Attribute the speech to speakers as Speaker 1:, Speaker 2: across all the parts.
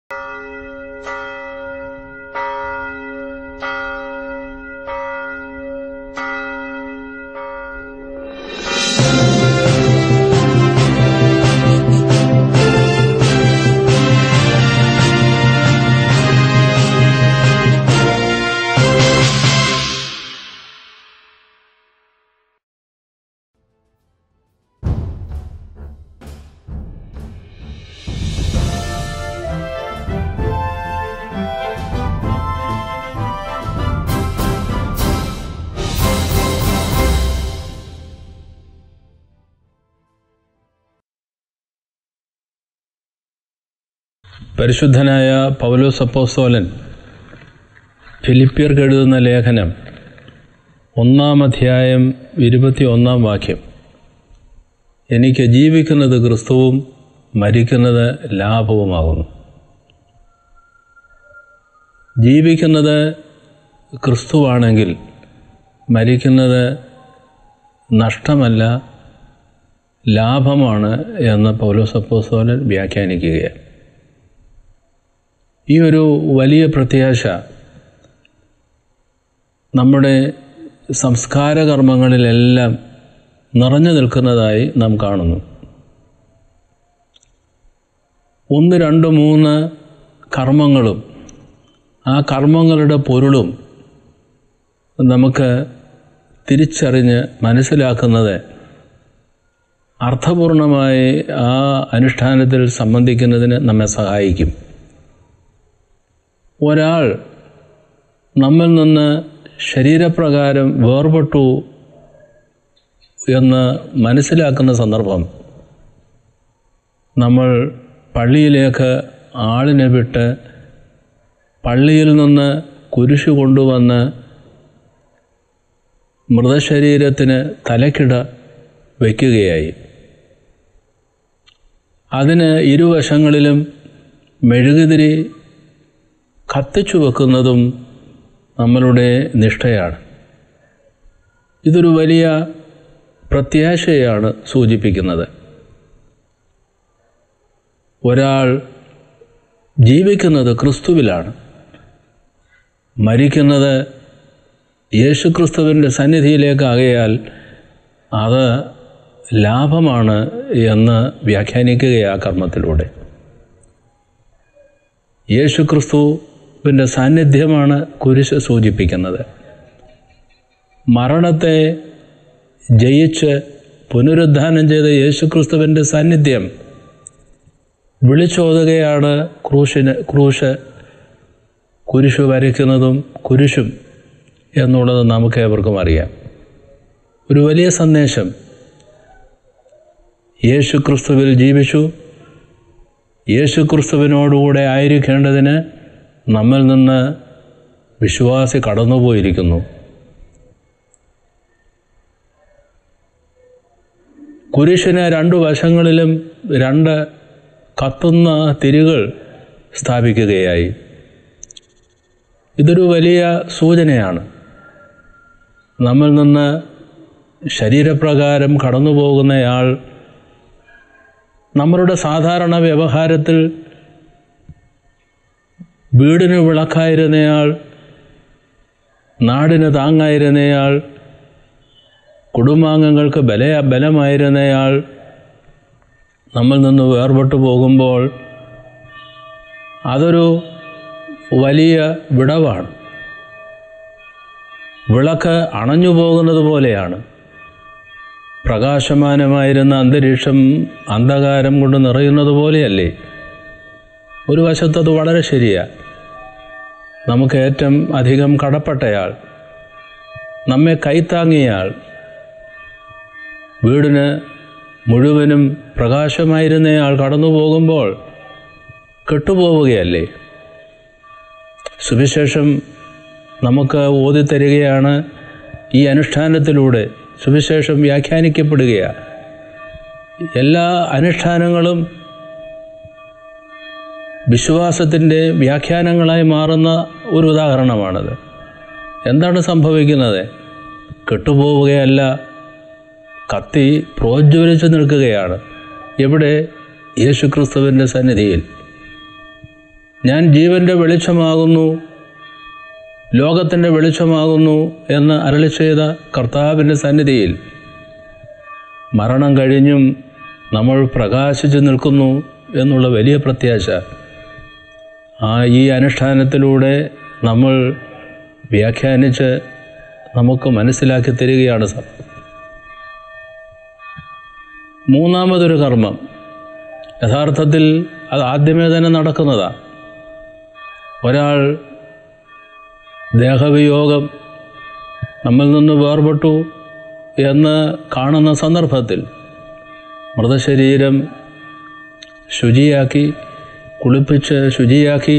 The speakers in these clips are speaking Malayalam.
Speaker 1: പരിശുദ്ധനായ പൗലോസ് അപ്പോസ്തോലൻ ഫിലിപ്പിയർക്ക് എഴുതുന്ന ലേഖനം ഒന്നാം അധ്യായം ഇരുപത്തി ഒന്നാം വാക്യം എനിക്ക് ജീവിക്കുന്നത് ക്രിസ്തുവും മരിക്കുന്നത് ലാഭവുമാകുന്നു ജീവിക്കുന്നത് ക്രിസ്തുവാണെങ്കിൽ മരിക്കുന്നത് നഷ്ടമല്ല ലാഭമാണ് എന്ന് പൗലോസ് അപ്പോസ്തോലൻ വ്യാഖ്യാനിക്കുകയാണ് ഈ ഒരു വലിയ പ്രത്യാശ നമ്മുടെ സംസ്കാര കർമ്മങ്ങളിലെല്ലാം നിറഞ്ഞു നിൽക്കുന്നതായി നാം കാണുന്നു ഒന്ന് രണ്ട് മൂന്ന് കർമ്മങ്ങളും ആ കർമ്മങ്ങളുടെ പൊരുളും നമുക്ക് തിരിച്ചറിഞ്ഞ് മനസ്സിലാക്കുന്നത് അർത്ഥപൂർണമായി ആ അനുഷ്ഠാനത്തിൽ സംബന്ധിക്കുന്നതിന് നമ്മെ സഹായിക്കും ഒരാൾ നമ്മിൽ നിന്ന് ശരീരപ്രകാരം വേർപെട്ടു എന്ന് മനസ്സിലാക്കുന്ന സന്ദർഭം നമ്മൾ പള്ളിയിലേക്ക് ആളിനെ വിട്ട് പള്ളിയിൽ നിന്ന് കുരിശു കൊണ്ടുവന്ന് മൃതശരീരത്തിന് തലക്കിട വയ്ക്കുകയായി അതിന് ഇരുവശങ്ങളിലും മെഴുകുതിരി കത്തിച്ചു വെക്കുന്നതും നമ്മളുടെ നിഷ്ഠയാണ് ഇതൊരു വലിയ പ്രത്യാശയാണ് സൂചിപ്പിക്കുന്നത് ഒരാൾ ജീവിക്കുന്നത് ക്രിസ്തുവിലാണ് മരിക്കുന്നത് യേശുക്രിസ്തുവിൻ്റെ സന്നിധിയിലേക്കാകയാൽ അത് ലാഭമാണ് എന്ന് വ്യാഖ്യാനിക്കുകയാ കർമ്മത്തിലൂടെ യേശുക്രിസ്തുവിൻ്റെ സാന്നിധ്യമാണ് കുരിശ് സൂചിപ്പിക്കുന്നത് മരണത്തെ ജയിച്ച് പുനരുദ്ധാനം ചെയ്ത യേശുക്രിസ്തുവിൻ്റെ സാന്നിധ്യം വിളിച്ചോതുകയാണ് ക്രൂശിന് ക്രൂശ് കുരിശു വരയ്ക്കുന്നതും കുരിശും എന്നുള്ളത് നമുക്ക് ഏവർക്കും അറിയാം ഒരു വലിയ സന്ദേശം യേശു ക്രിസ്തുവിൽ ജീവിച്ചു യേശു ക്രിസ്തുവിനോടുകൂടെ ആയിരിക്കേണ്ടതിന് നമ്മിൽ നിന്ന് വിശ്വാസി കടന്നുപോയിരിക്കുന്നു കുരിശിന് രണ്ടു വശങ്ങളിലും രണ്ട് കത്തുന്ന തിരികൾ സ്ഥാപിക്കുകയായി ഇതൊരു വലിയ സൂചനയാണ് നമ്മിൽ നിന്ന് ശരീരപ്രകാരം കടന്നു പോകുന്നയാൾ നമ്മളുടെ സാധാരണ വ്യവഹാരത്തിൽ വീടിന് വിളക്കായിരുന്നയാൾ നാടിന് താങ്ങായിരുന്നയാൾ കുടുംബാംഗങ്ങൾക്ക് ബല ബലമായിരുന്നയാൾ നമ്മിൽ നിന്ന് വേർപെട്ടു പോകുമ്പോൾ അതൊരു വലിയ വിടവാണ് വിളക്ക് അണഞ്ഞു പോകുന്നത് പോലെയാണ് പ്രകാശമാനമായിരുന്ന അന്തരീക്ഷം അന്ധകാരം കൊണ്ട് നിറയുന്നത് പോലെയല്ലേ ഒരു വശത്തത് വളരെ ശരിയാണ് നമുക്ക് ഏറ്റവും അധികം കടപ്പെട്ടയാൾ നമ്മെ കൈത്താങ്ങിയയാൾ വീടിന് മുഴുവനും പ്രകാശമായിരുന്നയാൾ കടന്നു പോകുമ്പോൾ കെട്ടുപോവുകയല്ലേ സുവിശേഷം നമുക്ക് ഓതിത്തരികയാണ് ഈ അനുഷ്ഠാനത്തിലൂടെ സുവിശേഷം വ്യാഖ്യാനിക്കപ്പെടുകയാണ് എല്ലാ അനുഷ്ഠാനങ്ങളും വിശ്വാസത്തിൻ്റെ വ്യാഖ്യാനങ്ങളായി മാറുന്ന ഒരു ഉദാഹരണമാണത് എന്താണ് സംഭവിക്കുന്നത് കെട്ടുപോവുകയല്ല കത്തി പ്രോജ്വലിച്ച് നിൽക്കുകയാണ് എവിടെ യേശുക്രിസ്തുവിൻ്റെ സന്നിധിയിൽ ഞാൻ ജീവൻ്റെ വെളിച്ചമാകുന്നു ലോകത്തിൻ്റെ വെളിച്ചമാകുന്നു എന്ന് അരളി ചെയ്ത കർത്താവിൻ്റെ സന്നിധിയിൽ മരണം കഴിഞ്ഞും നമ്മൾ പ്രകാശിച്ചു നിൽക്കുന്നു എന്നുള്ള വലിയ പ്രത്യാശ ആ ഈ അനുഷ്ഠാനത്തിലൂടെ നമ്മൾ വ്യാഖ്യാനിച്ച് നമുക്ക് മനസ്സിലാക്കി തരികയാണ് സർ മൂന്നാമതൊരു കർമ്മം യഥാർത്ഥത്തിൽ അത് ആദ്യമേ തന്നെ നടക്കുന്നതാണ് ഒരാൾ ദേഹവിയോഗം നമ്മിൽ നിന്ന് വേർപെട്ടു എന്ന് കാണുന്ന സന്ദർഭത്തിൽ മൃതശരീരം ശുചിയാക്കി കുളിപ്പിച്ച് ശുചിയാക്കി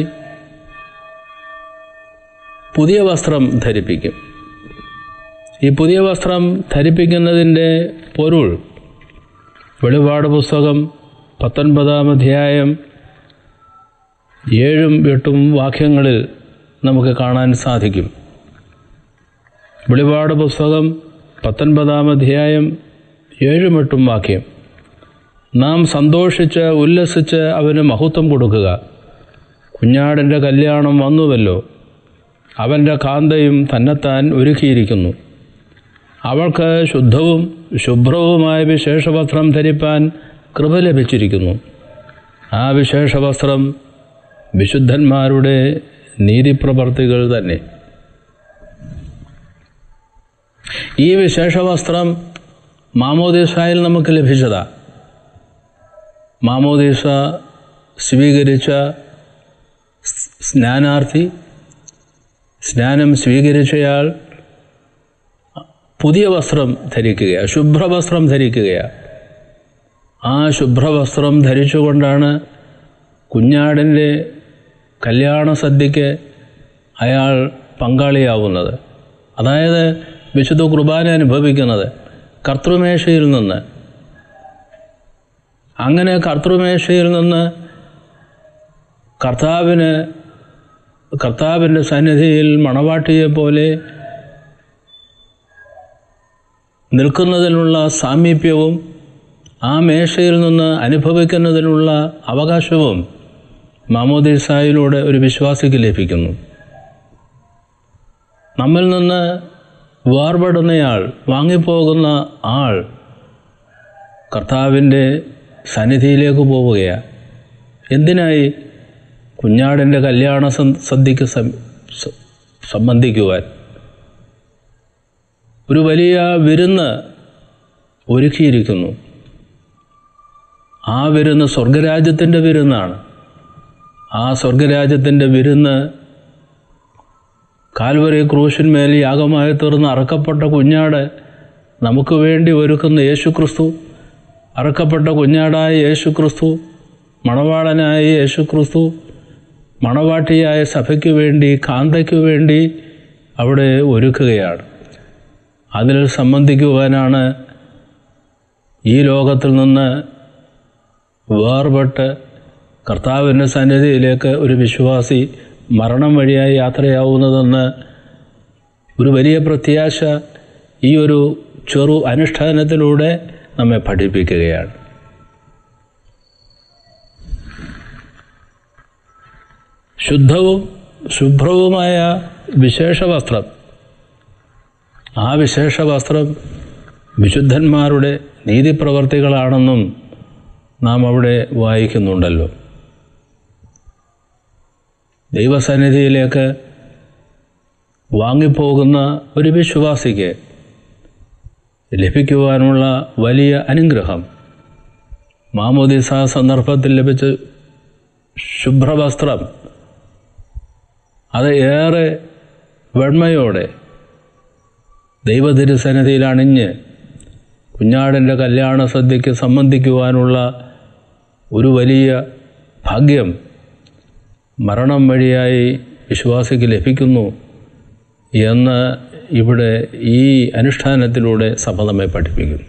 Speaker 1: പുതിയ വസ്ത്രം ധരിപ്പിക്കും ഈ പുതിയ വസ്ത്രം ധരിപ്പിക്കുന്നതിൻ്റെ പൊരുൾ വെളിപാട് പുസ്തകം പത്തൊൻപതാം അധ്യായം ഏഴും എട്ടും വാക്യങ്ങളിൽ നമുക്ക് കാണാൻ സാധിക്കും വെളിപാട് പുസ്തകം പത്തൊൻപതാം അധ്യായം ഏഴും എട്ടും വാക്യം നാം സന്തോഷിച്ച് ഉല്ലസിച്ച് അവന് മഹത്വം കൊടുക്കുക കുഞ്ഞാടിൻ്റെ കല്യാണം വന്നുവല്ലോ അവൻ്റെ കാന്തയും തന്നെത്താൻ ഒരുക്കിയിരിക്കുന്നു അവൾക്ക് ശുദ്ധവും ശുഭ്രവുമായ വിശേഷവസ്ത്രം ധരിപ്പാൻ കൃപ ലഭിച്ചിരിക്കുന്നു ആ വിശേഷവസ്ത്രം വിശുദ്ധന്മാരുടെ നീതിപ്രവർത്തികൾ തന്നെ ഈ വിശേഷവസ്ത്രം മാമോദീസായിൽ നമുക്ക് ലഭിച്ചതാ മാമോദീസ സ്വീകരിച്ച സ്നാനാർത്ഥി സ്നാനം സ്വീകരിച്ചയാൾ പുതിയ വസ്ത്രം ധരിക്കുകയാണ് ശുഭ്രവസ്ത്രം ധരിക്കുകയാണ് ആ ശുഭ്രവസ്ത്രം ധരിച്ചുകൊണ്ടാണ് കുഞ്ഞാടിൻ്റെ കല്യാണ സദ്യക്ക് അയാൾ പങ്കാളിയാവുന്നത് അതായത് വിശുദ്ധ കുർബാന അനുഭവിക്കുന്നത് കർത്തൃമേശയിൽ നിന്ന് അങ്ങനെ കർത്തൃമേശയിൽ നിന്ന് കർത്താവിന് കർത്താവിൻ്റെ സന്നിധിയിൽ മണവാട്ടിയെ പോലെ നിൽക്കുന്നതിനുള്ള സാമീപ്യവും ആ മേശയിൽ നിന്ന് അനുഭവിക്കുന്നതിനുള്ള അവകാശവും മാമോദീസായിലൂടെ ഒരു വിശ്വാസിക്ക് ലഭിക്കുന്നു നമ്മിൽ നിന്ന് വേർപെടുന്നയാൾ വാങ്ങിപ്പോകുന്ന ആൾ കർത്താവിൻ്റെ സന്നിധിയിലേക്ക് പോവുകയാണ് എന്തിനായി കുഞ്ഞാടിൻ്റെ കല്യാണ സദ്യക്ക് സംബന്ധിക്കുവാൻ ഒരു വലിയ വിരുന്ന് ഒരുക്കിയിരിക്കുന്നു ആ വിരുന്ന് സ്വർഗരാജ്യത്തിൻ്റെ വിരുന്നാണ് ആ സ്വർഗരാജ്യത്തിൻ്റെ വിരുന്ന് കാൽവരി ക്രൂശിന്മേൽ യാഗമായി തീർന്ന് അറക്കപ്പെട്ട കുഞ്ഞാട് നമുക്ക് വേണ്ടി ഒരുക്കുന്ന യേശുക്രിസ്തു അറക്കപ്പെട്ട കുഞ്ഞാടായ യേശുക്രിസ്തു മണവാളനായ യേശുക്രിസ്തു മണവാട്ടിയായ സഭയ്ക്ക് വേണ്ടി കാന്തയ്ക്ക് വേണ്ടി അവിടെ ഒരുക്കുകയാണ് അതിൽ സംബന്ധിക്കുവാനാണ് ഈ ലോകത്തിൽ നിന്ന് വേർപെട്ട് കർത്താവിൻ്റെ സന്നിധിയിലേക്ക് ഒരു വിശ്വാസി മരണം വഴിയായി യാത്രയാവുന്നതെന്ന് ഒരു വലിയ പ്രത്യാശ ഈ ഒരു ചെറു അനുഷ്ഠാനത്തിലൂടെ നമ്മെ പഠിപ്പിക്കുകയാണ് ശുദ്ധവും ശുഭ്രവുമായ വിശേഷ വസ്ത്രം ആ വിശേഷ വസ്ത്രം വിശുദ്ധന്മാരുടെ നീതിപ്രവർത്തികളാണെന്നും നാം അവിടെ വായിക്കുന്നുണ്ടല്ലോ ദൈവസന്നിധിയിലേക്ക് വാങ്ങിപ്പോകുന്ന ഒരു വിശ്വാസിക്ക് ലഭിക്കുവാനുള്ള വലിയ അനുഗ്രഹം മാമോദിസ സന്ദർഭത്തിൽ ലഭിച്ച ശുഭ്രവസ്ത്രം അത് ഏറെ വെണ്മയോടെ ദൈവതിരുസന്നിധിയിൽ അണിഞ്ഞ് കുഞ്ഞാടിൻ്റെ കല്യാണ സദ്യയ്ക്ക് സംബന്ധിക്കുവാനുള്ള ഒരു വലിയ ഭാഗ്യം മരണം വഴിയായി വിശ്വാസിക്ക് ലഭിക്കുന്നു എന്ന് ഇവിടെ ഈ അനുഷ്ഠാനത്തിലൂടെ സഭ നമ്മെ പഠിപ്പിക്കുന്നു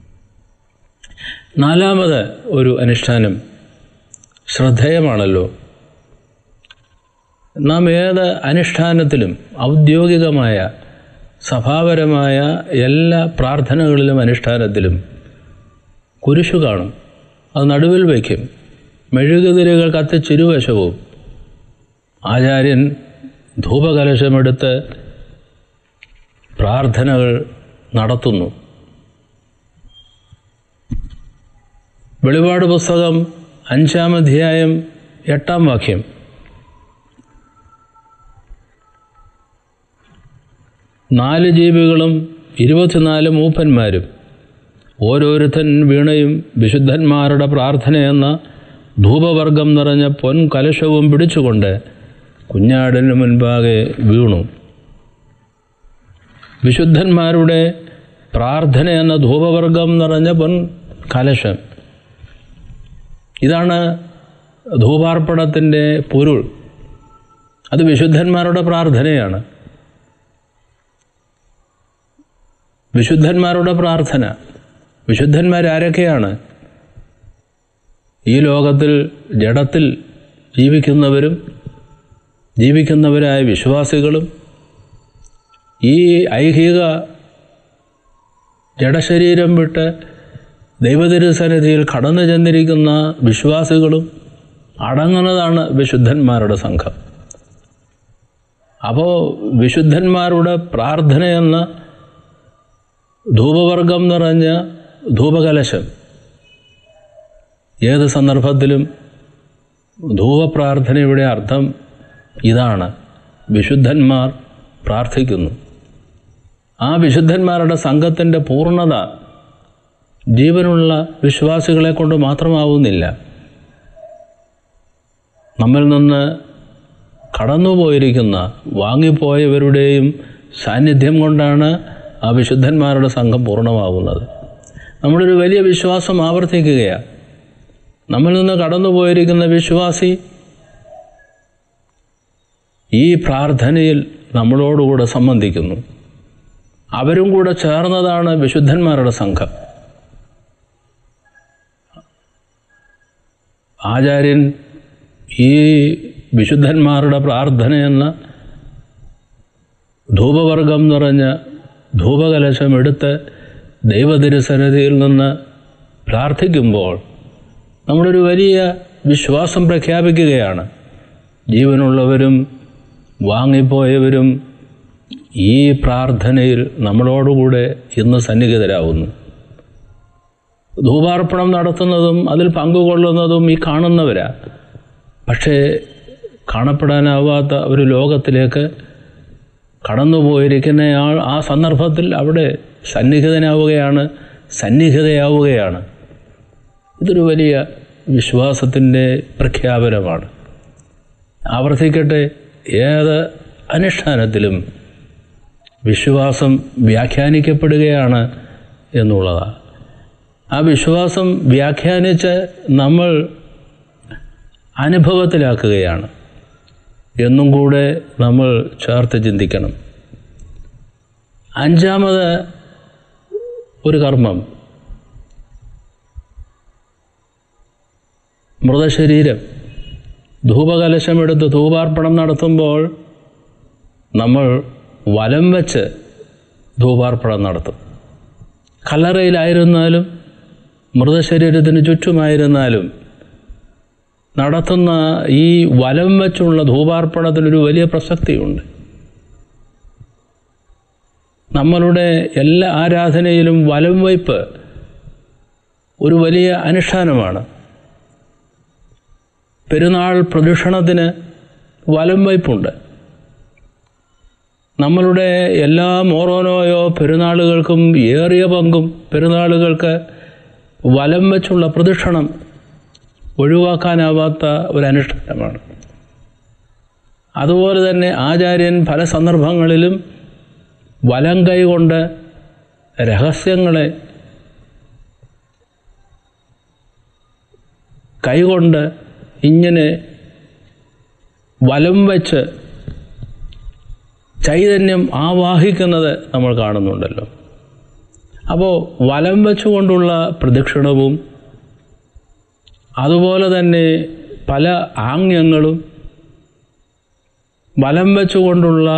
Speaker 1: നാലാമത് ഒരു അനുഷ്ഠാനം ശ്രദ്ധേയമാണല്ലോ നാം ഏത് അനുഷ്ഠാനത്തിലും ഔദ്യോഗികമായ സഭാപരമായ എല്ലാ പ്രാർത്ഥനകളിലും അനുഷ്ഠാനത്തിലും കുരിശു കാണും അത് നടുവിൽ വയ്ക്കും മെഴുകുതിരികൾ കത്തിച്ചിരുവശവും ആചാര്യൻ ധൂപകലശമെടുത്ത് പ്രാർത്ഥനകൾ നടത്തുന്നു വെളിപാട് പുസ്തകം അഞ്ചാം അധ്യായം എട്ടാം വാക്യം നാല് ജീവികളും ഇരുപത്തിനാല് മൂപ്പന്മാരും ഓരോരുത്തൻ വീണയും വിശുദ്ധന്മാരുടെ പ്രാർത്ഥനയെന്ന ധൂപവർഗം നിറഞ്ഞ പൊൻ കലശവും പിടിച്ചുകൊണ്ട് കുഞ്ഞാടിന് മുൻപാകെ വീണു വിശുദ്ധന്മാരുടെ പ്രാർത്ഥന എന്ന ധൂപവർഗം നിറഞ്ഞ പൊൻ കലശം ഇതാണ് ധൂപാർപ്പണത്തിൻ്റെ പൊരുൾ അത് വിശുദ്ധന്മാരുടെ പ്രാർത്ഥനയാണ് വിശുദ്ധന്മാരുടെ പ്രാർത്ഥന വിശുദ്ധന്മാരാരൊക്കെയാണ് ഈ ലോകത്തിൽ ജഡത്തിൽ ജീവിക്കുന്നവരും ജീവിക്കുന്നവരായ വിശ്വാസികളും ഈ ഐഹിക ജഡശരീരം വിട്ട് ദൈവതിരുസന്നിധിയിൽ കടന്നു ചെന്നിരിക്കുന്ന വിശ്വാസികളും അടങ്ങുന്നതാണ് വിശുദ്ധന്മാരുടെ സംഘം അപ്പോൾ വിശുദ്ധന്മാരുടെ പ്രാർത്ഥനയെന്ന ധൂപവർഗം നിറഞ്ഞ ധൂപകലശം ഏത് സന്ദർഭത്തിലും ധൂപപ്രാർത്ഥനയുടെ അർത്ഥം ഇതാണ് വിശുദ്ധന്മാർ പ്രാർത്ഥിക്കുന്നു ആ വിശുദ്ധന്മാരുടെ സംഘത്തിൻ്റെ പൂർണ്ണത ജീവനുള്ള വിശ്വാസികളെ കൊണ്ട് മാത്രമാവുന്നില്ല നമ്മിൽ നിന്ന് കടന്നുപോയിരിക്കുന്ന വാങ്ങിപ്പോയവരുടെയും സാന്നിധ്യം കൊണ്ടാണ് ആ വിശുദ്ധന്മാരുടെ സംഘം പൂർണ്ണമാകുന്നത് നമ്മളൊരു വലിയ വിശ്വാസം ആവർത്തിക്കുകയാണ് നമ്മിൽ നിന്ന് കടന്നുപോയിരിക്കുന്ന വിശ്വാസി ഈ പ്രാർത്ഥനയിൽ നമ്മളോടുകൂടെ സംബന്ധിക്കുന്നു അവരും കൂടെ ചേർന്നതാണ് വിശുദ്ധന്മാരുടെ സംഘം ആചാര്യൻ ഈ വിശുദ്ധന്മാരുടെ പ്രാർത്ഥന എന്ന ധൂപവർഗം നിറഞ്ഞ ധൂപകലശം എടുത്ത് ദൈവതിരുസന്നിധിയിൽ നിന്ന് പ്രാർത്ഥിക്കുമ്പോൾ നമ്മളൊരു വലിയ വിശ്വാസം പ്രഖ്യാപിക്കുകയാണ് ജീവനുള്ളവരും വാങ്ങിപ്പോയവരും ഈ പ്രാർത്ഥനയിൽ നമ്മളോടുകൂടെ ഇന്ന് സന്നിഹിതരാകുന്നു ധൂപാർപ്പണം നടത്തുന്നതും അതിൽ പങ്കുകൊള്ളുന്നതും ഈ കാണുന്നവരാ പക്ഷേ കാണപ്പെടാനാവാത്ത ഒരു ലോകത്തിലേക്ക് കടന്നുപോയിരിക്കുന്നയാൾ ആ സന്ദർഭത്തിൽ അവിടെ സന്നിഹിതനാവുകയാണ് സന്നിഹിതയാവുകയാണ് ഇതൊരു വലിയ വിശ്വാസത്തിൻ്റെ പ്രഖ്യാപനമാണ് ആവർത്തിക്കട്ടെ ഏത് അനുഷ്ഠാനത്തിലും വിശ്വാസം വ്യാഖ്യാനിക്കപ്പെടുകയാണ് എന്നുള്ളതാണ് ആ വിശ്വാസം വ്യാഖ്യാനിച്ച് നമ്മൾ അനുഭവത്തിലാക്കുകയാണ് എന്നും കൂടെ നമ്മൾ ചേർത്ത് ചിന്തിക്കണം അഞ്ചാമത് ഒരു കർമ്മം മൃതശരീരം ധൂപകലശമെടുത്ത് ധൂപാർപ്പണം നടത്തുമ്പോൾ നമ്മൾ വലം വെച്ച് ധൂപാർപ്പണം നടത്തും കല്ലറയിലായിരുന്നാലും മൃതശരീരത്തിന് ചുറ്റുമായിരുന്നാലും നടത്തുന്ന ഈ വലം വെച്ചുള്ള ധൂപാർപ്പണത്തിനൊരു വലിയ പ്രസക്തിയുണ്ട് നമ്മളുടെ എല്ലാ ആരാധനയിലും വലം വയ്പ് ഒരു വലിയ അനുഷ്ഠാനമാണ് പെരുന്നാൾ പ്രദക്ഷിണത്തിന് വലം വയ്പുണ്ട് നമ്മളുടെ എല്ലാ മോറോനോയോ പെരുന്നാളുകൾക്കും ഏറിയ പങ്കും പെരുന്നാളുകൾക്ക് വലം വെച്ചുള്ള പ്രദക്ഷിണം ഒഴിവാക്കാനാവാത്ത ഒരു അനുഷ്ഠാനമാണ് അതുപോലെ തന്നെ ആചാര്യൻ പല സന്ദർഭങ്ങളിലും വലം കൈകൊണ്ട് രഹസ്യങ്ങളെ കൈകൊണ്ട് ഇങ്ങനെ വലം വെച്ച് ചൈതന്യം ആവാഹിക്കുന്നത് നമ്മൾ കാണുന്നുണ്ടല്ലോ അപ്പോൾ വലം വെച്ചുകൊണ്ടുള്ള പ്രദക്ഷിണവും അതുപോലെ തന്നെ പല ആംഗ്യങ്ങളും വലം വെച്ചുകൊണ്ടുള്ള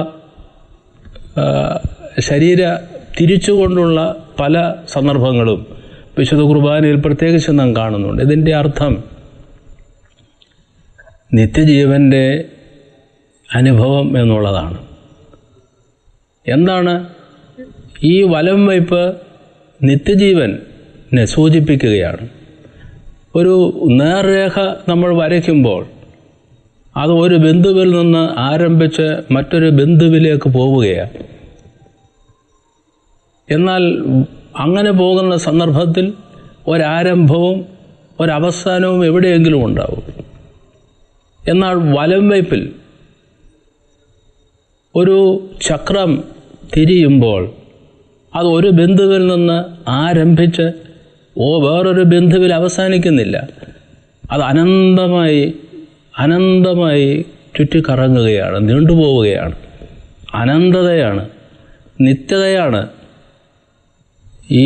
Speaker 1: ശരീര തിരിച്ചുകൊണ്ടുള്ള പല സന്ദർഭങ്ങളും വിശുദ്ധ കുർബാനയിൽ പ്രത്യേകിച്ച് നാം കാണുന്നുണ്ട് ഇതിൻ്റെ അർത്ഥം നിത്യജീവൻ്റെ അനുഭവം എന്നുള്ളതാണ് എന്താണ് ഈ വലം വയ്പ് നിത്യജീവനെ സൂചിപ്പിക്കുകയാണ് ഒരു നേർരേഖ നമ്മൾ വരയ്ക്കുമ്പോൾ അത് ഒരു ബിന്ദുവിൽ നിന്ന് ആരംഭിച്ച് മറ്റൊരു ബിന്ദുവിലേക്ക് പോവുകയാണ് എന്നാൽ അങ്ങനെ പോകുന്ന സന്ദർഭത്തിൽ ഒരാരംഭവും ഒരവസാനവും എവിടെയെങ്കിലും ഉണ്ടാവും എന്നാൽ വലം വയ്പിൽ ഒരു ചക്രം തിരിയുമ്പോൾ അത് ഒരു ബിന്ദുവിൽ നിന്ന് ആരംഭിച്ച് ഓ വേറൊരു ബിന്ദുവിൽ അവസാനിക്കുന്നില്ല അത് അനന്തമായി അനന്തമായി ചുറ്റിക്കറങ്ങുകയാണ് നീണ്ടുപോവുകയാണ് അനന്തതയാണ് നിത്യതയാണ് ഈ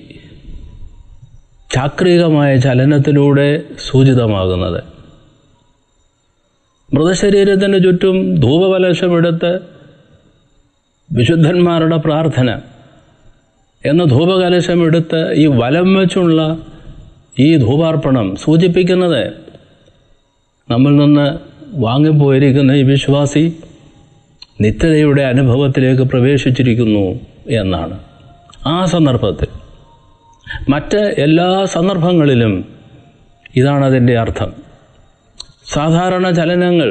Speaker 1: ചാക്രികമായ ചലനത്തിലൂടെ സൂചിതമാകുന്നത് മൃതശരീരത്തിന് ചുറ്റും ധൂപകലശമെടുത്ത് വിശുദ്ധന്മാരുടെ പ്രാർത്ഥന എന്ന ധൂപകലശമെടുത്ത് ഈ വലം വെച്ചുള്ള ഈ ധൂപാർപ്പണം സൂചിപ്പിക്കുന്നത് നമ്മിൽ നിന്ന് വാങ്ങിപ്പോയിരിക്കുന്ന ഈ വിശ്വാസി നിത്യതയുടെ അനുഭവത്തിലേക്ക് പ്രവേശിച്ചിരിക്കുന്നു എന്നാണ് ആ സന്ദർഭത്തിൽ മറ്റ് എല്ലാ സന്ദർഭങ്ങളിലും ഇതാണ് അതിൻ്റെ അർത്ഥം സാധാരണ ചലനങ്ങൾ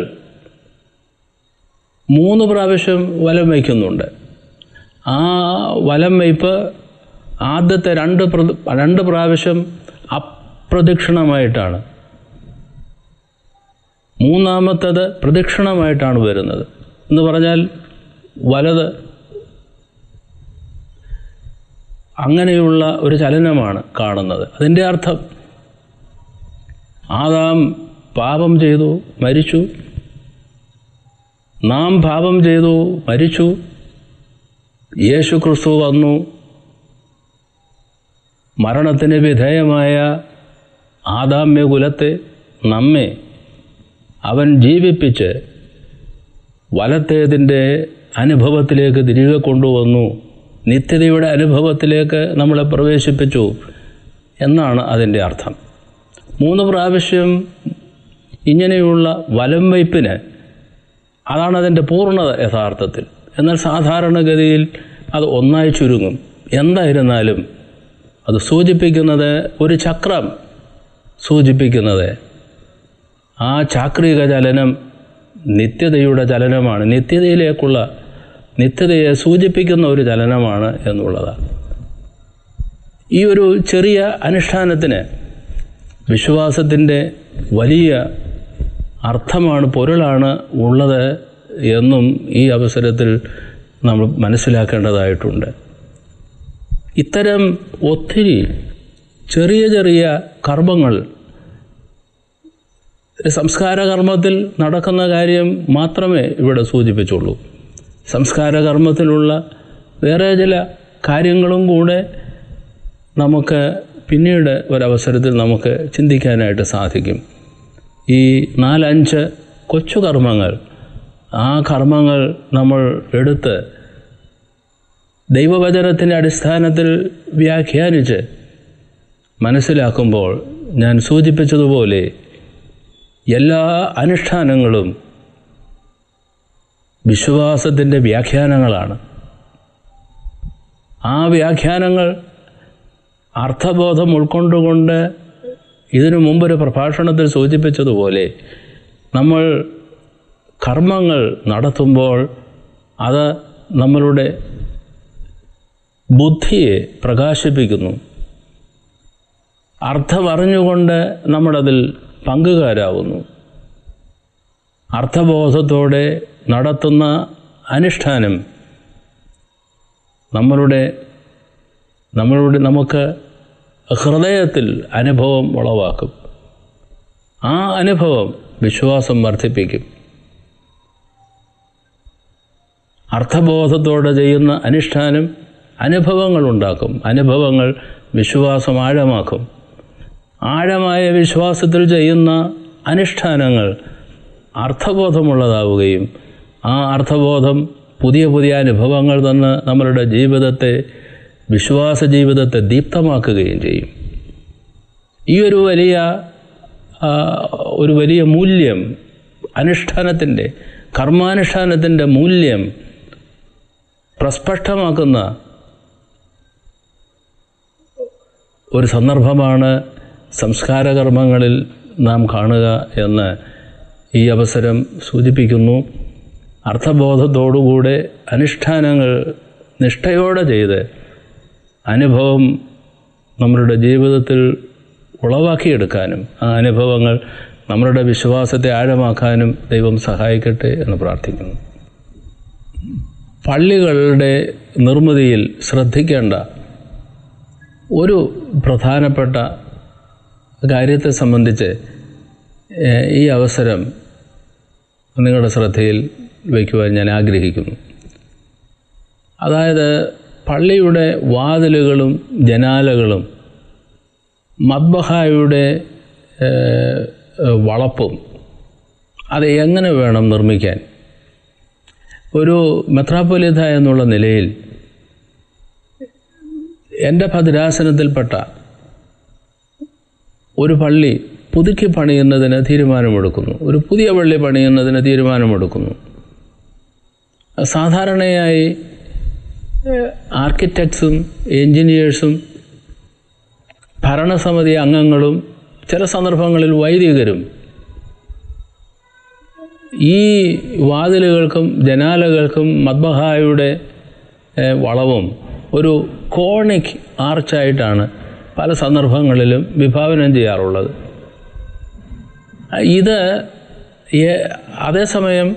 Speaker 1: മൂന്ന് പ്രാവശ്യം വലം വയ്ക്കുന്നുണ്ട് ആ വലം വയ്പ് ആദ്യത്തെ രണ്ട് പ്രദ- രണ്ട് പ്രാവശ്യം അപ്രദക്ഷിണമായിട്ടാണ് മൂന്നാമത്തത് പ്രദക്ഷിണമായിട്ടാണ് വരുന്നത് എന്ന് പറഞ്ഞാൽ വലത് അങ്ങനെയുള്ള ഒരു ചലനമാണ് കാണുന്നത് അതിൻ്റെ അർത്ഥം ആദാം പാപം ചെയ്തു മരിച്ചു നാം പാപം ചെയ്തു മരിച്ചു യേശു ക്രിസ്തു വന്നു മരണത്തിന് വിധേയമായ ആദാമ്യ കുലത്തെ നമ്മെ അവൻ ജീവിപ്പിച്ച് വലത്തേതിൻ്റെ അനുഭവത്തിലേക്ക് തിരികെ കൊണ്ടുവന്നു നിത്യതയുടെ അനുഭവത്തിലേക്ക് നമ്മളെ പ്രവേശിപ്പിച്ചു എന്നാണ് അതിൻ്റെ അർത്ഥം മൂന്ന് പ്രാവശ്യം ഇങ്ങനെയുള്ള വലം വയ്പ്പിന് അതാണ് അതിൻ്റെ പൂർണ്ണത യഥാർത്ഥത്തിൽ എന്നാൽ സാധാരണഗതിയിൽ അത് ഒന്നായി ചുരുങ്ങും എന്തായിരുന്നാലും അത് സൂചിപ്പിക്കുന്നത് ഒരു ചക്രം സൂചിപ്പിക്കുന്നത് ആ ചാക്രിക ചലനം നിത്യതയുടെ ചലനമാണ് നിത്യതയിലേക്കുള്ള നിത്യതയെ സൂചിപ്പിക്കുന്ന ഒരു ചലനമാണ് എന്നുള്ളതാണ് ഈ ഒരു ചെറിയ അനുഷ്ഠാനത്തിന് വിശ്വാസത്തിൻ്റെ വലിയ അർത്ഥമാണ് പൊരുളാണ് ഉള്ളത് എന്നും ഈ അവസരത്തിൽ നമ്മൾ മനസ്സിലാക്കേണ്ടതായിട്ടുണ്ട് ഇത്തരം ഒത്തിരി ചെറിയ ചെറിയ കർമ്മങ്ങൾ സംസ്കാര കർമ്മത്തിൽ നടക്കുന്ന കാര്യം മാത്രമേ ഇവിടെ സൂചിപ്പിച്ചുള്ളൂ സംസ്കാര കർമ്മത്തിലുള്ള വേറെ ചില കാര്യങ്ങളും കൂടെ നമുക്ക് പിന്നീട് ഒരവസരത്തിൽ നമുക്ക് ചിന്തിക്കാനായിട്ട് സാധിക്കും ഈ നാലഞ്ച് കൊച്ചു കർമ്മങ്ങൾ ആ കർമ്മങ്ങൾ നമ്മൾ എടുത്ത് ദൈവവചനത്തിൻ്റെ അടിസ്ഥാനത്തിൽ വ്യാഖ്യാനിച്ച് മനസ്സിലാക്കുമ്പോൾ ഞാൻ സൂചിപ്പിച്ചതുപോലെ എല്ലാ അനുഷ്ഠാനങ്ങളും വിശ്വാസത്തിൻ്റെ വ്യാഖ്യാനങ്ങളാണ് ആ വ്യാഖ്യാനങ്ങൾ അർത്ഥബോധം ഉൾക്കൊണ്ടുകൊണ്ട് ഇതിനു മുമ്പൊരു പ്രഭാഷണത്തിൽ സൂചിപ്പിച്ചതുപോലെ നമ്മൾ കർമ്മങ്ങൾ നടത്തുമ്പോൾ അത് നമ്മളുടെ ബുദ്ധിയെ പ്രകാശിപ്പിക്കുന്നു അർത്ഥമറിഞ്ഞുകൊണ്ട് നമ്മളതിൽ പങ്കുകാരാവുന്നു അർത്ഥബോധത്തോടെ നടത്തുന്ന അനുഷ്ഠാനം നമ്മളുടെ നമ്മളുടെ നമുക്ക് ഹൃദയത്തിൽ അനുഭവം ഉളവാക്കും ആ അനുഭവം വിശ്വാസം വർദ്ധിപ്പിക്കും അർത്ഥബോധത്തോടെ ചെയ്യുന്ന അനുഷ്ഠാനം അനുഭവങ്ങൾ ഉണ്ടാക്കും അനുഭവങ്ങൾ വിശ്വാസം ആഴമാക്കും ആഴമായ വിശ്വാസത്തിൽ ചെയ്യുന്ന അനുഷ്ഠാനങ്ങൾ അർത്ഥബോധമുള്ളതാവുകയും ആ അർത്ഥബോധം പുതിയ പുതിയ അനുഭവങ്ങൾ തന്ന് നമ്മളുടെ ജീവിതത്തെ വിശ്വാസ ജീവിതത്തെ ദീപ്തമാക്കുകയും ചെയ്യും ഈ ഒരു വലിയ ആ, ഒരു വലിയ മൂല്യം അനുഷ്ഠാനത്തിൻ്റെ കർമാനുഷ്ഠാനത്തിൻ്റെ മൂല്യം പ്രസ്പഷ്ടമാക്കുന്ന ഒരു സന്ദർഭമാണ് സംസ്കാരകർമ്മങ്ങളിൽ നാം കാണുക എന്ന് ഈ അവസരം സൂചിപ്പിക്കുന്നു അർത്ഥബോധത്തോടുകൂടെ അനുഷ്ഠാനങ്ങൾ നിഷ്ഠയോടെ ചെയ്ത് അനുഭവം നമ്മളുടെ ജീവിതത്തിൽ ഉളവാക്കിയെടുക്കാനും ആ അനുഭവങ്ങൾ നമ്മളുടെ വിശ്വാസത്തെ ആഴമാക്കാനും ദൈവം സഹായിക്കട്ടെ എന്ന് പ്രാർത്ഥിക്കുന്നു പള്ളികളുടെ നിർമ്മിതിയിൽ ശ്രദ്ധിക്കേണ്ട ഒരു പ്രധാനപ്പെട്ട കാര്യത്തെ സംബന്ധിച്ച് ഏഹ്, ഈ അവസരം നിങ്ങളുടെ ശ്രദ്ധയിൽ വയ്ക്കുവാൻ ഞാൻ ആഗ്രഹിക്കുന്നു അതായത് പള്ളിയുടെ വാതിലുകളും ജനാലകളും മദ്ബഹായുടെ ഏഹ്, വളപ്പും അത് എങ്ങനെ വേണം നിർമ്മിക്കാൻ ഒരു മെത്രാപ്പൊലിത എന്നുള്ള നിലയിൽ എൻ്റെ ഭദ്രാസനത്തിൽപ്പെട്ട ഒരു പള്ളി പുതുക്കി പണിയുന്നതിന് തീരുമാനമെടുക്കുന്നു ഒരു പുതിയ പള്ളി പണിയുന്നതിന് തീരുമാനമെടുക്കുന്നു സാധാരണയായി ആർക്കിടെക്ട്സും എൻജിനീയേഴ്സും ഭരണസമിതി അംഗങ്ങളും ചില സന്ദർഭങ്ങളിൽ വൈദികരും ഈ വാതിലുകൾക്കും ജനാലകൾക്കും മദ്ബഹായുടെ ഏഹ്, വളവും ഒരു കോണിക് ആർച്ചായിട്ടാണ് പല സന്ദർഭങ്ങളിലും വിഭാവനം ചെയ്യാറുള്ളത് ഇത് ഏ- അതേസമയം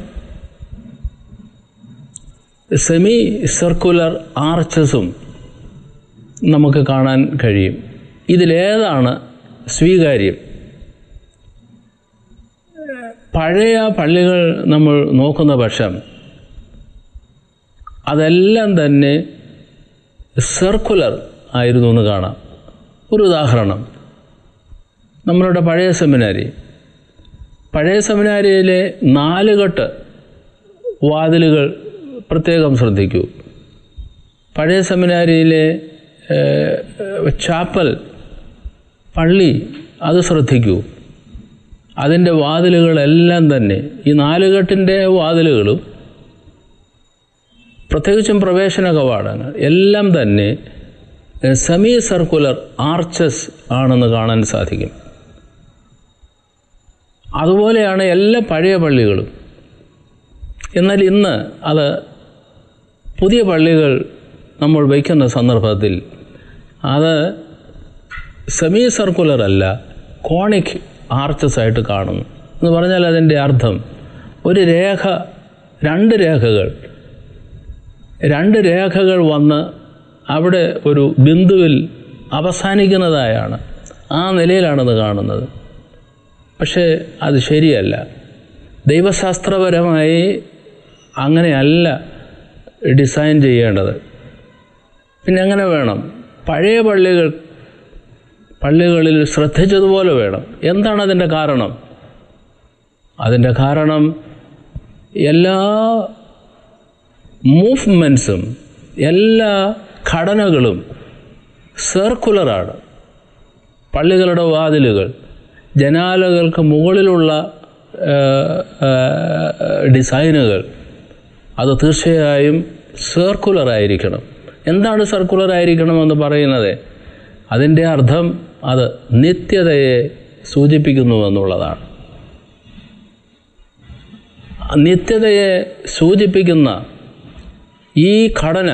Speaker 1: സെമി സർക്കുലർ ആർച്ചസും നമുക്ക് കാണാൻ കഴിയും ഇതിലേതാണ് സ്വീകാര്യം പഴയ പള്ളികൾ നമ്മൾ നോക്കുന്ന പക്ഷം അതെല്ലാം തന്നെ സർക്കുലർ ആയിരുന്നു എന്ന് കാണാം ഒരു ഉദാഹരണം നമ്മളുടെ പഴയ സെമിനാരി പഴയ സെമിനാരിയിലെ നാലുകെട്ട് വാതിലുകൾ പ്രത്യേകം ശ്രദ്ധിക്കൂ പഴയ സെമിനാരിയിലെ ഏഹ്, ചാപ്പൽ പള്ളി അത് ശ്രദ്ധിക്കൂ അതിൻ്റെ വാതിലുകളെല്ലാം തന്നെ ഈ നാലുകെട്ടിൻ്റെ വാതിലുകളും പ്രത്യേകിച്ചും പ്രവേശന കവാടങ്ങൾ എല്ലാം തന്നെ സെമി സർക്കുലർ ആർച്ചസ് ആണെന്ന് കാണാൻ സാധിക്കും അതുപോലെയാണ് എല്ലാ പഴയ പള്ളികളും എന്നാൽ ഇന്ന് അത് പുതിയ പള്ളികൾ നമ്മൾ വയ്ക്കുന്ന സന്ദർഭത്തിൽ അത് സെമി സർക്കുലർ അല്ല കോണിക് ആർച്ചസ് ആയിട്ട് കാണുന്നു എന്ന് പറഞ്ഞാൽ അതിൻ്റെ അർത്ഥം ഒരു രേഖ രണ്ട് രേഖകൾ രണ്ട് രേഖകൾ വന്ന് അവിടെ ഒരു ബിന്ദുവിൽ അവസാനിക്കുന്നതായാണ് ആ നിലയിലാണത് കാണുന്നത് പക്ഷേ അത് ശരിയല്ല ദൈവശാസ്ത്രപരമായി അങ്ങനെയല്ല ഡിസൈൻ ചെയ്യേണ്ടത് പിന്നെ എങ്ങനെ വേണം പഴയ പള്ളികൾ പള്ളികളിൽ ശ്രദ്ധിച്ചതുപോലെ വേണം എന്താണ് അതിൻ്റെ കാരണം അതിൻ്റെ കാരണം എല്ലാ മൂവ്മെൻറ്റ്സും എല്ലാ ഘടനകളും സർക്കുലറാണ് പള്ളികളുടെ വാതിലുകൾ ജനാലകൾക്ക് മുകളിലുള്ള ആ, ആ, ഡിസൈനുകൾ അത് തീർച്ചയായും സർക്കുലർ ആയിരിക്കണം എന്താണ് സർക്കുലർ ആയിരിക്കണമെന്ന് പറയുന്നത് അതിൻ്റെ അർത്ഥം അത് നിത്യതയെ സൂചിപ്പിക്കുന്നു എന്നുള്ളതാണ് നിത്യതയെ സൂചിപ്പിക്കുന്ന ഈ ഘടന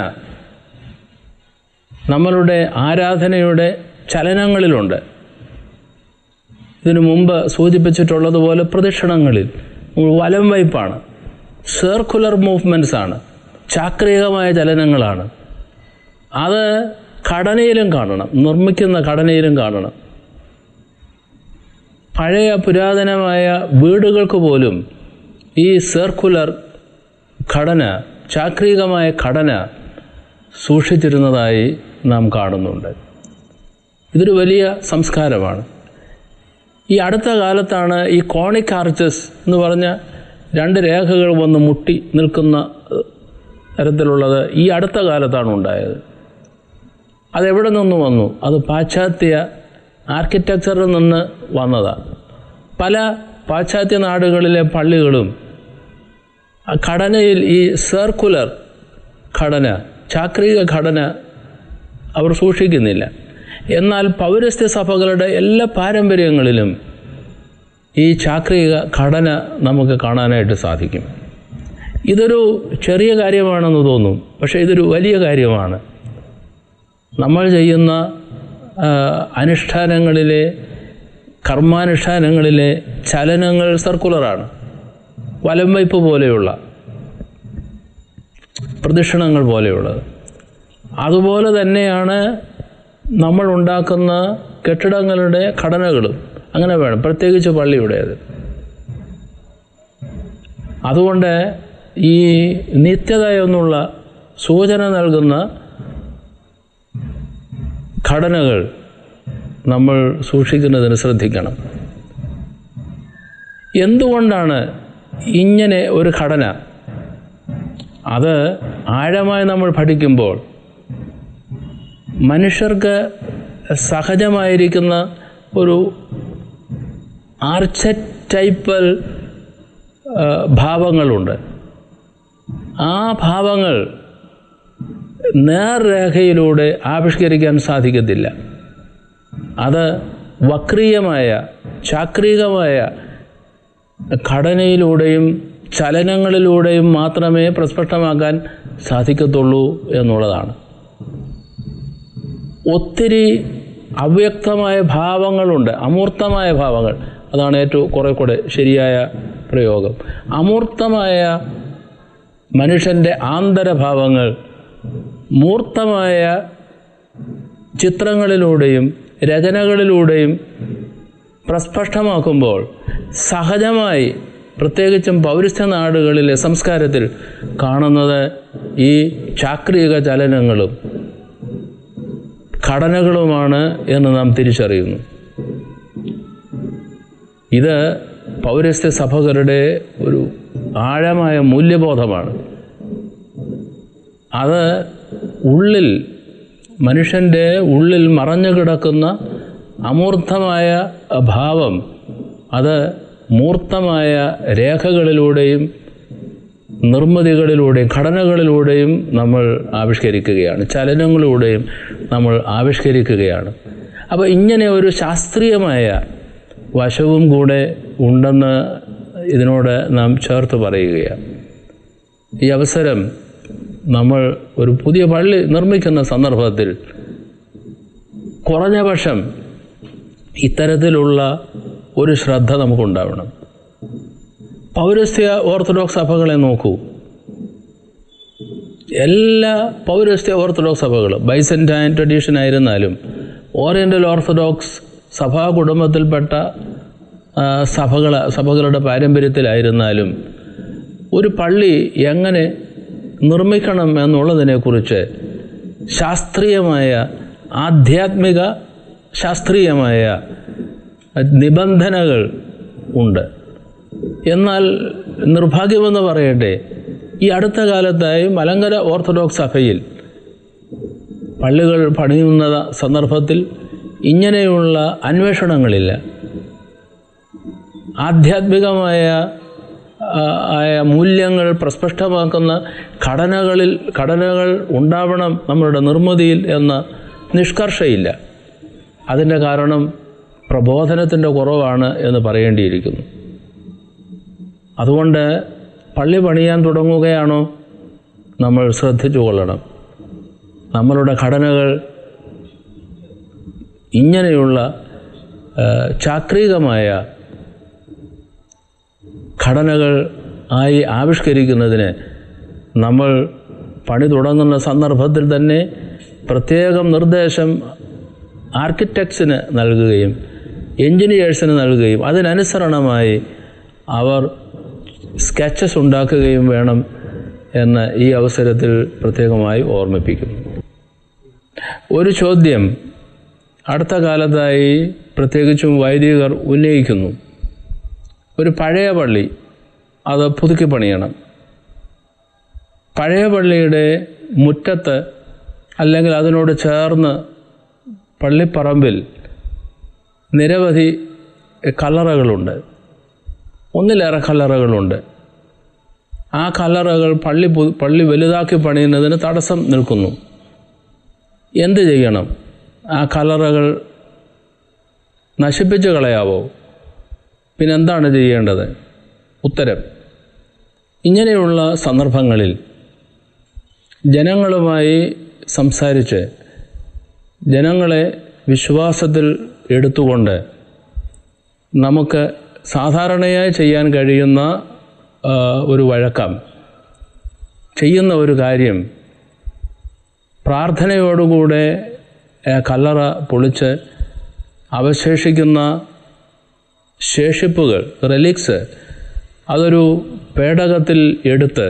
Speaker 1: നമ്മളുടെ ആരാധനയുടെ ചലനങ്ങളിലുണ്ട് ഇതിനു മുമ്പ് സൂചിപ്പിച്ചിട്ടുള്ളതുപോലെ പ്രദക്ഷിണങ്ങളിൽ വലം വയ്പ്പാണ് സർക്കുലർ മൂവ്മെൻറ്റ്സ് ആണ് ചാക്രികമായ ചലനങ്ങളാണ് അത് ഘടനയിലും കാണണം നിർമ്മിക്കുന്ന ഘടനയിലും കാണണം പഴയ പുരാതനമായ വീടുകൾക്ക് പോലും ഈ സർക്കുലർ ഘടന ചാക്രികമായ ഘടന സൂക്ഷിച്ചിരുന്നതായി നാം കാണുന്നുണ്ട് ഇതൊരു വലിയ സംസ്കാരമാണ് ഈ അടുത്ത കാലത്താണ് ഈ കോണിക് ആർച്ചസ് എന്ന് പറഞ്ഞ രണ്ട് രേഖകൾ വന്ന് മുട്ടി നിൽക്കുന്ന ഏഹ്, തരത്തിലുള്ളത് ഈ അടുത്ത കാലത്താണ് ഉണ്ടായത് അതെവിടെ നിന്ന് വന്നു അത് പാശ്ചാത്യ ആർക്കിടെക്ചറിൽ നിന്ന് വന്നതാണ് പല പാശ്ചാത്യ നാടുകളിലെ പള്ളികളും ആ ഘടനയിൽ ഈ സർക്കുലർ ഘടന ചാക്രിക ഘടന അവർ സൂക്ഷിക്കുന്നില്ല എന്നാൽ പൗരസ്ത്യ സഭകളുടെ എല്ലാ പാരമ്പര്യങ്ങളിലും ഈ ചാക്രിക ഘടന നമുക്ക് കാണാനായിട്ട് സാധിക്കും ഇതൊരു ചെറിയ കാര്യമാണെന്ന് തോന്നും പക്ഷേ ഇതൊരു വലിയ കാര്യമാണ് നമ്മൾ ചെയ്യുന്ന ആ, അനുഷ്ഠാനങ്ങളിലെ കർമാനുഷ്ഠാനങ്ങളിലെ ചലനങ്ങൾ സർക്കുലറാണ് വലം വയ്പ് പോലെയുള്ള പ്രദക്ഷിണങ്ങൾ പോലെയുള്ളത് അതുപോലെ തന്നെയാണ് നമ്മൾ ഉണ്ടാക്കുന്ന കെട്ടിടങ്ങളുടെ ഘടനകളും അങ്ങനെ വേണം പ്രത്യേകിച്ച് പള്ളിയുടേത് അതുകൊണ്ട് ഈ നിത്യത എന്നുള്ള സൂചന നൽകുന്ന ഘടനകൾ നമ്മൾ സൂക്ഷിക്കുന്നതിന് ശ്രദ്ധിക്കണം എന്തുകൊണ്ടാണ് ഇങ്ങനെ ഒരു ഘടന അത് ആഴമായി നമ്മൾ പഠിക്കുമ്പോൾ മനുഷ്യർക്ക് സഹജമായിരിക്കുന്ന ഒരു ആർച്ചറ്റൈപ്പൽ ഭാവങ്ങളുണ്ട് ആ ഭാവങ്ങൾ നേർരേഖയിലൂടെ ആവിഷ്കരിക്കാൻ സാധിക്കത്തില്ല അത് വക്രീയമായ ചാക്രികമായ ഘടനയിലൂടെയും ചലനങ്ങളിലൂടെയും മാത്രമേ പ്രസ്പഷ്ടമാക്കാൻ സാധിക്കത്തുള്ളൂ എന്നുള്ളതാണ് ഒത്തിരി അവ്യക്തമായ ഭാവങ്ങളുണ്ട് അമൂർത്തമായ ഭാവങ്ങൾ അതാണ് ഏറ്റവും കുറെ കൂടെ ശരിയായ പ്രയോഗം അമൂർത്തമായ മനുഷ്യൻ്റെ ആന്തരഭാവങ്ങൾ മൂർത്തമായ ചിത്രങ്ങളിലൂടെയും രചനകളിലൂടെയും പ്രസ്പഷ്ടമാക്കുമ്പോൾ സഹജമായി പ്രത്യേകിച്ചും പൗരസ്ത്യ നാടുകളിലെ സംസ്കാരത്തിൽ കാണുന്നത് ഈ ചാക്രിക ചലനങ്ങളും ഘടനകളുമാണ് എന്ന് നാം തിരിച്ചറിയുന്നു ഇത് പൗരസ്ത്യ സഭകരുടെ ഒരു ആഴമായ മൂല്യബോധമാണ് അത് ഉള്ളിൽ മനുഷ്യൻ്റെ ഉള്ളിൽ മറഞ്ഞു കിടക്കുന്ന അമൂർത്തമായ ഭാവം അത് മൂർത്തമായ രേഖകളിലൂടെയും നിർമ്മിതികളിലൂടെയും ഘടനകളിലൂടെയും നമ്മൾ ആവിഷ്കരിക്കുകയാണ് ചലനങ്ങളിലൂടെയും നമ്മൾ ആവിഷ്കരിക്കുകയാണ് അപ്പോൾ ഇങ്ങനെ ഒരു ശാസ്ത്രീയമായ വശവും കൂടെ ഉണ്ടെന്ന് ഇതിനോട് നാം ചേർത്ത് പറയുകയാണ് ഈ അവസരം നമ്മൾ ഒരു പുതിയ പള്ളി നിർമ്മിക്കുന്ന സന്ദർഭത്തിൽ കുറഞ്ഞ പക്ഷം ഇത്തരത്തിലുള്ള ഒരു ശ്രദ്ധ നമുക്കുണ്ടാവണം പൗരസ്ത്യ ഓർത്തഡോക്സ് സഭകളെ നോക്കൂ എല്ലാ പൗരസ്ത്യ ഓർത്തഡോക്സ് സഭകളും ബൈസൻറ്റൈൻ ട്രഡീഷൻ ആയിരുന്നാലും ഓറിയൻ്റൽ ഓർത്തഡോക്സ് സഭാ കുടുംബത്തിൽപ്പെട്ട ആ, സഭകൾ സഭകളുടെ പാരമ്പര്യത്തിലായിരുന്നാലും ഒരു പള്ളി എങ്ങനെ നിർമ്മിക്കണം എന്നുള്ളതിനെക്കുറിച്ച് ശാസ്ത്രീയമായ ആധ്യാത്മിക ശാസ്ത്രീയമായ നിബന്ധനകൾ ഉണ്ട് എന്നാൽ നിർഭാഗ്യമെന്ന് പറയട്ടെ ഈ അടുത്ത കാലത്തായി മലങ്കര ഓർത്തഡോക്സ് സഭയിൽ പള്ളികൾ പണിയുന്ന സന്ദർഭത്തിൽ ഇങ്ങനെയുള്ള അന്വേഷണങ്ങളില്ല ആധ്യാത്മികമായ ആ, ആയ മൂല്യങ്ങൾ പ്രസ്പഷ്ടമാക്കുന്ന ഘടനകളിൽ ഘടനകൾ ഉണ്ടാവണം നമ്മളുടെ നിർമ്മിതിയിൽ എന്ന നിഷ്കർഷയില്ല അതിൻ്റെ കാരണം പ്രബോധനത്തിൻ്റെ കുറവാണ് എന്ന് പറയേണ്ടിയിരിക്കുന്നു അതുകൊണ്ട് പള്ളി പണിയാൻ തുടങ്ങുകയാണോ നമ്മൾ ശ്രദ്ധിച്ചു കൊള്ളണം നമ്മളുടെ ഘടനകൾ ഇങ്ങനെയുള്ള ആ, ചാക്രികമായ ഘടനകൾ ആയി ആവിഷ്കരിക്കുന്നതിന് നമ്മൾ പണി തുടങ്ങുന്ന സന്ദർഭത്തിൽ തന്നെ പ്രത്യേകം നിർദ്ദേശം ആർക്കിടെക്ട്സിന് നൽകുകയും എൻജിനീയേഴ്സിന് നൽകുകയും അതിനനുസരണമായി അവർ സ്കെച്ചസ് ഉണ്ടാക്കുകയും വേണം എന്ന് ഈ അവസരത്തിൽ പ്രത്യേകമായി ഓർമ്മിപ്പിക്കുന്നു ഒരു ചോദ്യം അടുത്ത കാലത്തായി പ്രത്യേകിച്ചും വൈദികർ ഉന്നയിക്കുന്നു ഒരു പഴയ പള്ളി അത് പുതുക്കി പണിയണം പഴയ പള്ളിയുടെ മുറ്റത്ത് അല്ലെങ്കിൽ അതിനോട് ചേർന്ന് പള്ളിപ്പറമ്പിൽ നിരവധി കല്ലറകളുണ്ട് ഒന്നിലേറെ കല്ലറകളുണ്ട് ആ കല്ലറകൾ പള്ളി പു- പള്ളി വലുതാക്കി പണിയുന്നതിന് തടസ്സം നിൽക്കുന്നു എന്ത് ചെയ്യണം ആ കല്ലറകൾ നശിപ്പിച്ച് കളയാവോ പിന്നെന്താണ് ചെയ്യേണ്ടത് ഉത്തരം ഇങ്ങനെയുള്ള സന്ദർഭങ്ങളിൽ ജനങ്ങളുമായി സംസാരിച്ച് ജനങ്ങളെ വിശ്വാസത്തിൽ എടുത്തുകൊണ്ട് നമുക്ക് സാധാരണയായി ചെയ്യാൻ കഴിയുന്ന ആ, ഒരു വഴക്കം ചെയ്യുന്ന ഒരു കാര്യം പ്രാർത്ഥനയോടുകൂടെ ആ, കല്ലറ പൊളിച്ച് അവശേഷിക്കുന്ന ശേഷിപ്പുകൾ റെലിക്സ് അതൊരു പേടകത്തിൽ എടുത്ത്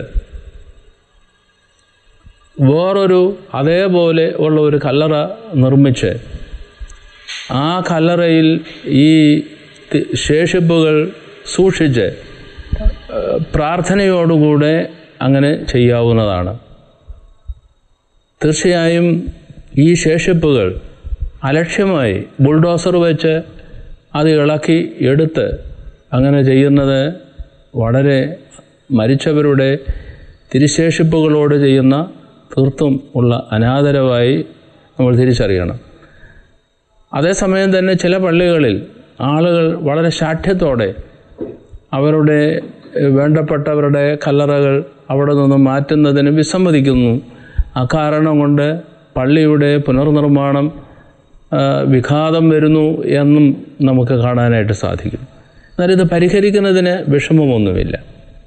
Speaker 1: വേറൊരു അതേപോലെ ഉള്ള ഒരു കല്ലറ നിർമ്മിച്ച് ആ കല്ലറയിൽ ഈ തി- ശേഷിപ്പുകൾ സൂക്ഷിച്ച് ഏഹ്, പ്രാർത്ഥനയോടുകൂടെ അങ്ങനെ ചെയ്യാവുന്നതാണ് തീർച്ചയായും ഈ ശേഷിപ്പുകൾ അലക്ഷ്യമായി ബുൾഡോസർ വെച്ച് അത് ഇളക്കി എടുത്ത് അങ്ങനെ ചെയ്യുന്നത് വളരെ മരിച്ചവരുടെ തിരുശേഷിപ്പുകളോട് ചെയ്യുന്ന തീർത്തും ഉള്ള അനാദരവായി നമ്മൾ തിരിച്ചറിയണം അതേസമയം തന്നെ ചില പള്ളികളിൽ ആളുകൾ വളരെ ശാഠ്യത്തോടെ അവരുടെ ഏഹ്, വേണ്ടപ്പെട്ടവരുടെ കല്ലറകൾ അവിടെ നിന്ന് മാറ്റുന്നതിന് വിസമ്മതിക്കുന്നു അക്കാരണം കൊണ്ട് പള്ളിയുടെ പുനർനിർമ്മാണം ആ, വിഘാതം വരുന്നു എന്നും നമുക്ക് കാണാനായിട്ട് സാധിക്കും എന്നാൽ ഇത് പരിഹരിക്കുന്നതിന് വിഷമമൊന്നുമില്ല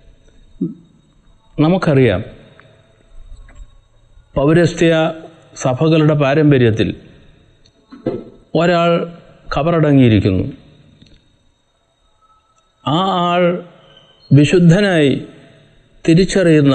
Speaker 1: നമുക്കറിയാം പൗരസ്ത്യ സഭകളുടെ പാരമ്പര്യത്തിൽ ഒരാൾ കബറടങ്ങിയിരിക്കുന്നു ആ ആൾ വിശുദ്ധനായി തിരിച്ചറിയുന്ന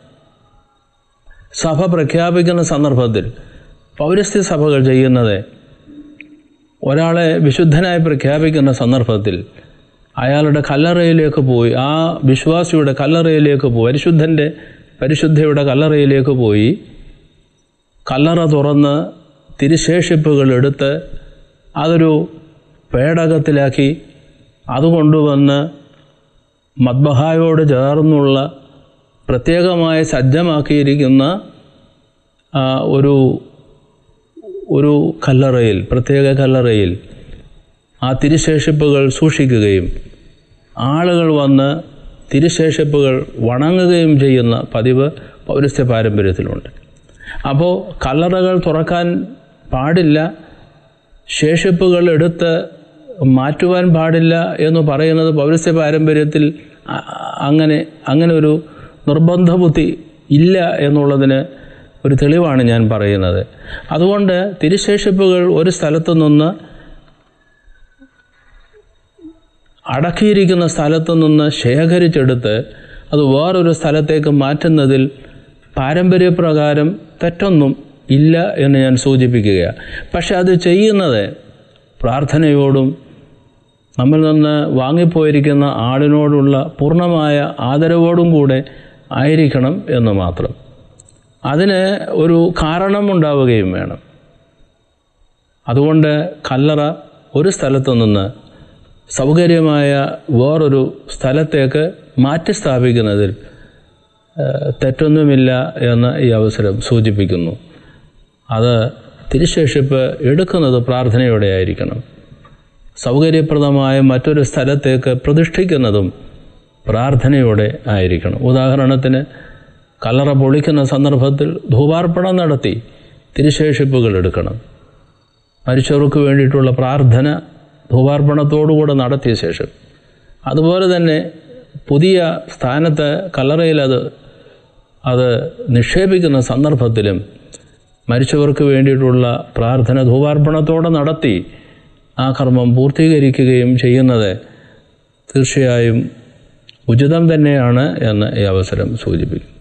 Speaker 1: സഭ പ്രഖ്യാപിക്കുന്ന സന്ദർഭത്തിൽ പൗരസ്ത്യ സഭകൾ ചെയ്യുന്നത് ഒരാളെ വിശുദ്ധനായി പ്രഖ്യാപിക്കുന്ന സന്ദർഭത്തിൽ അയാളുടെ കല്ലറയിലേക്ക് പോയി ആ വിശ്വാസിയുടെ കല്ലറയിലേക്ക് പോയി പരിശുദ്ധൻ്റെ പരിശുദ്ധയുടെ കല്ലറയിലേക്ക് പോയി കല്ലറ തുറന്ന് തിരുശേഷിപ്പുകൾ എടുത്ത് അതൊരു പേടകത്തിലാക്കി അത് കൊണ്ടുവന്ന് മദ്ബഹായോട് ചേർന്നുള്ള പ്രത്യേകമായി സജ്ജമാക്കിയിരിക്കുന്ന ആ, ഒരു ഒരു കല്ലറയിൽ പ്രത്യേക കല്ലറയിൽ ആ തിരുശേഷിപ്പുകൾ സൂക്ഷിക്കുകയും ആളുകൾ വന്ന് തിരുശേഷിപ്പുകൾ വണങ്ങുകയും ചെയ്യുന്ന പതിവ് പൗരസ്ത്യ പാരമ്പര്യത്തിലുണ്ട് അപ്പോൾ കല്ലറകൾ തുറക്കാൻ പാടില്ല ശേഷിപ്പുകൾ എടുത്ത് മാറ്റുവാൻ പാടില്ല എന്ന് പറയുന്നത് പൗരസ്ത്യ പാരമ്പര്യത്തിൽ അ- അങ്ങനെ അങ്ങനെ ഒരു നിർബന്ധ ബുദ്ധി ഇല്ല എന്നുള്ളതിന് ഒരു തെളിവാണ് ഞാൻ പറയുന്നത് അതുകൊണ്ട് തിരുശേഷിപ്പുകൾ ഒരു സ്ഥലത്തു നിന്ന് അടക്കിയിരിക്കുന്ന സ്ഥലത്തു നിന്ന് ശേഖരിച്ചെടുത്ത് അത് വേറൊരു സ്ഥലത്തേക്ക് മാറ്റുന്നതിൽ പാരമ്പര്യപ്രകാരം തെറ്റൊന്നും ഇല്ല എന്ന് ഞാൻ സൂചിപ്പിക്കുകയാണ് പക്ഷെ അത് ചെയ്യുന്നത് പ്രാർത്ഥനയോടും നമ്മിൽ നിന്ന് വാങ്ങിപ്പോയിരിക്കുന്ന ആളിനോടുള്ള പൂർണ്ണമായ ആദരവോടും കൂടെ ആയിരിക്കണം എന്ന് മാത്രം അതിന് ഒരു കാരണമുണ്ടാവുകയും വേണം അതുകൊണ്ട് കല്ലറ ഒരു സ്ഥലത്തു നിന്ന് സൗകര്യമായ വേറൊരു സ്ഥലത്തേക്ക് മാറ്റി സ്ഥാപിക്കുന്നതിൽ ഏഹ്, തെറ്റൊന്നുമില്ല എന്ന് ഈ അവസരം സൂചിപ്പിക്കുന്നു അത് തിരുശേഷിപ്പ് എടുക്കുന്നത് പ്രാർത്ഥനയോടെ ആയിരിക്കണം സൗകര്യപ്രദമായ മറ്റൊരു സ്ഥലത്തേക്ക് പ്രതിഷ്ഠിക്കുന്നതും പ്രാർത്ഥനയോടെ ആയിരിക്കണം ഉദാഹരണത്തിന് കല്ലറ പൊളിക്കുന്ന സന്ദർഭത്തിൽ ധൂപാർപ്പണം നടത്തി തിരുശേഷിപ്പുകൾ എടുക്കണം മരിച്ചവർക്ക് വേണ്ടിയിട്ടുള്ള പ്രാർത്ഥന ധൂപാർപ്പണത്തോടുകൂടെ നടത്തിയ ശേഷം അതുപോലെ തന്നെ പുതിയ സ്ഥാനത്ത് കല്ലറയിൽ അത് അത് നിക്ഷേപിക്കുന്ന സന്ദർഭത്തിലും മരിച്ചവർക്ക് വേണ്ടിയിട്ടുള്ള പ്രാർത്ഥന ധൂപാർപ്പണത്തോടെ നടത്തി ആ കർമ്മം പൂർത്തീകരിക്കുകയും ചെയ്യുന്നത് തീർച്ചയായും ഉചിതം തന്നെയാണ് എന്ന് ഈ അവസരം സൂചിപ്പിക്കും